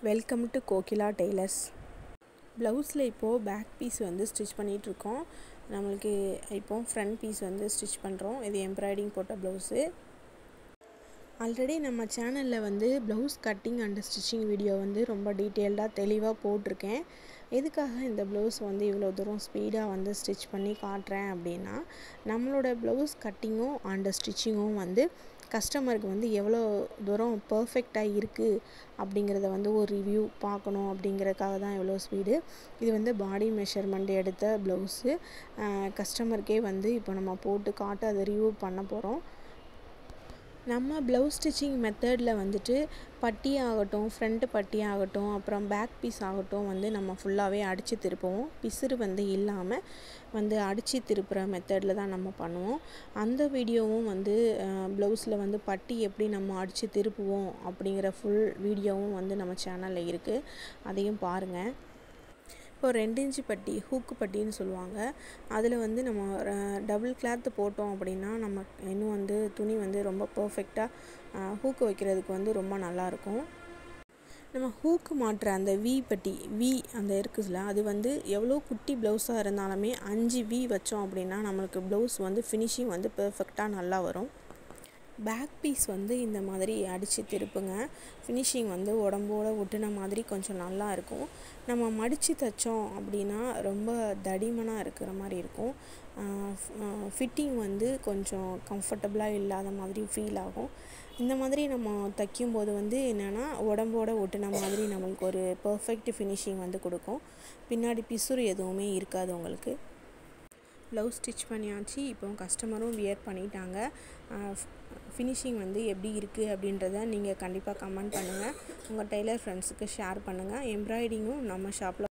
welcome to Kokila tailors ப்ளவுஸில் இப்போது back piece வந்து ஸ்டிச் பண்ணிகிட்ருக்கோம் நம்மளுக்கு இப்போது ஃப்ரண்ட் பீஸ் வந்து ஸ்டிச் பண்ணுறோம் இது எம்ப்ராய்டிங் போட்ட ப்ளவுஸு ஆல்ரெடி நம்ம சேனலில் வந்து blouse cutting and stitching video வந்து ரொம்ப டீட்டெயில்டாக தெளிவாக போட்டிருக்கேன் எதுக்காக இந்த ப்ளவுஸ் வந்து இவ்வளோ தூரம் ஸ்பீடாக வந்து ஸ்டிச் பண்ணி காட்டுறேன் அப்படின்னா நம்மளோட ப்ளவுஸ் கட்டிங்கும் அண்ட் ஸ்டிச்சிங்கும் வந்து கஸ்டமருக்கு வந்து எவ்வளோ தூரம் பர்ஃபெக்டாக இருக்குது அப்படிங்கிறத வந்து ஒரு ரிவ்யூ பார்க்கணும் அப்படிங்கிறதுக்காக தான் இவ்வளோ ஸ்பீடு இது வந்து பாடி மெஷர்மெண்ட் எடுத்த ப்ளவுஸு கஸ்டமருக்கே வந்து இப்போ நம்ம போட்டு காட்டு அதை ரிவ்யூ பண்ண போகிறோம் நம்ம ப்ளவுஸ் ஸ்டிச்சிங் மெத்தடில் வந்துட்டு பட்டி ஆகட்டும் ஃப்ரண்ட் பட்டி ஆகட்டும் அப்புறம் பேக் பீஸ் ஆகட்டும் வந்து நம்ம ஃபுல்லாகவே அடித்து திருப்புவோம் பிசுறு வந்து இல்லாமல் வந்து அடித்து திருப்புற மெத்தடில் தான் நம்ம பண்ணுவோம் அந்த வீடியோவும் வந்து ப்ளவுஸில் வந்து பட்டி எப்படி நம்ம அடித்து திருப்புவோம் அப்படிங்கிற ஃபுல் வீடியோவும் வந்து நம்ம சேனலில் இருக்குது அதையும் பாருங்கள் இப்போ ரெண்டு இன்ச்சு பட்டி ஹூக்கு பட்டின்னு சொல்லுவாங்க அதில் வந்து நம்ம டபுள் கிளாத்து போட்டோம் அப்படின்னா நம்ம இன்னும் வந்து துணி வந்து ரொம்ப பர்ஃபெக்டாக ஹூக்கு வைக்கிறதுக்கு வந்து ரொம்ப நல்லாயிருக்கும் நம்ம ஹூக்கு மாட்டுற அந்த வி பட்டி வி அந்த இருக்குதுல அது வந்து எவ்வளோ குட்டி ப்ளவுஸாக இருந்தாலுமே அஞ்சு வி வச்சோம் அப்படின்னா நம்மளுக்கு ப்ளவுஸ் வந்து ஃபினிஷிங் வந்து பர்ஃபெக்டாக நல்லா வரும் பேக் பீஸ் வந்து இந்த மாதிரி அடித்து திருப்புங்க ஃபினிஷிங் வந்து உடம்போட ஒட்டுன மாதிரி கொஞ்சம் நல்லா இருக்கும் நம்ம மடித்து தைச்சோம் அப்படின்னா ரொம்ப தடிமனாக இருக்கிற மாதிரி இருக்கும் ஃபிட்டிங் வந்து கொஞ்சம் கம்ஃபர்டபுளாக இல்லாத மாதிரி ஃபீல் ஆகும் இந்த மாதிரி நம்ம தைக்கும்போது வந்து என்னென்னா உடம்போட ஒட்டுன மாதிரி நம்மளுக்கு ஒரு பர்ஃபெக்ட் ஃபினிஷிங் வந்து கொடுக்கும் பின்னாடி பிசுறு எதுவுமே இருக்காது உங்களுக்கு ப்ளவுஸ் ஸ்டிச் பண்ணியாச்சு இப்போ கஸ்டமரும் வியர் பண்ணிட்டாங்க ஃபினிஷிங் வந்து எப்படி இருக்குது அப்படின்றத நீங்கள் கண்டிப்பாக கமெண்ட் பண்ணுங்கள் உங்கள் டெய்லர் ஃப்ரெண்ட்ஸுக்கு ஷேர் பண்ணுங்கள் எம்ப்ராய்டிங்கும் நம்ம ஷாப்பில்